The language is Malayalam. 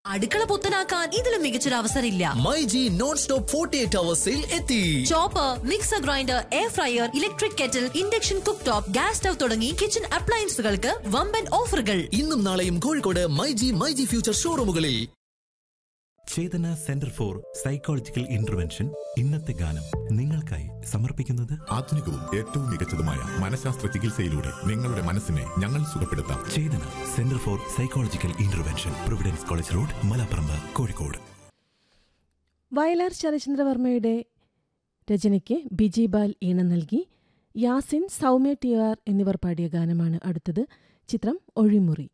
അടുക്കള പുത്തനാക്കാൻ ഇതിലും മികച്ചൊരു അവസരമില്ല myG non stop forty eight hour sale എത്തി chopper mixer grinder air fryer electric kettle induction cook top gas stove തുടങ്ങി കിച്ചൺ അപ്ലയൻസുകൾക്ക് വമ്പൻ ഓഫറുകൾ ഇന്നും നാളെയും കോഴിക്കോട് മൈജി മൈജി ഫ്യൂച്ചർ ഷോറൂമുകളിൽ Chethana centre for psychological intervention ഇന്നത്തെ ഗാനം നിങ്ങൾക്കായി സമർപ്പിക്കുന്നത് ആധുനികവും ഏറ്റവും മികച്ചതുമായ മനഃശാസ്ത്ര ചികിത്സയിലൂടെ നിങ്ങളുടെ മനസ്സിനെ ഞങ്ങൾ സുഖപ്പെടുത്താം Chethana centre for psychological intervention Providence college road Malaparamba Kozhikode Vayalar ശരചന്ദ്രവർമ്മയുടെ രചനയ്ക്ക് ബിജി ബാൽ ഈണം നൽകി യാസിൻ സൗമ്യ ടി ആർ എന്നിവർ പാടിയ ഗാനമാണ് അടുത്തത് ചിത്രം ഒഴിമുറി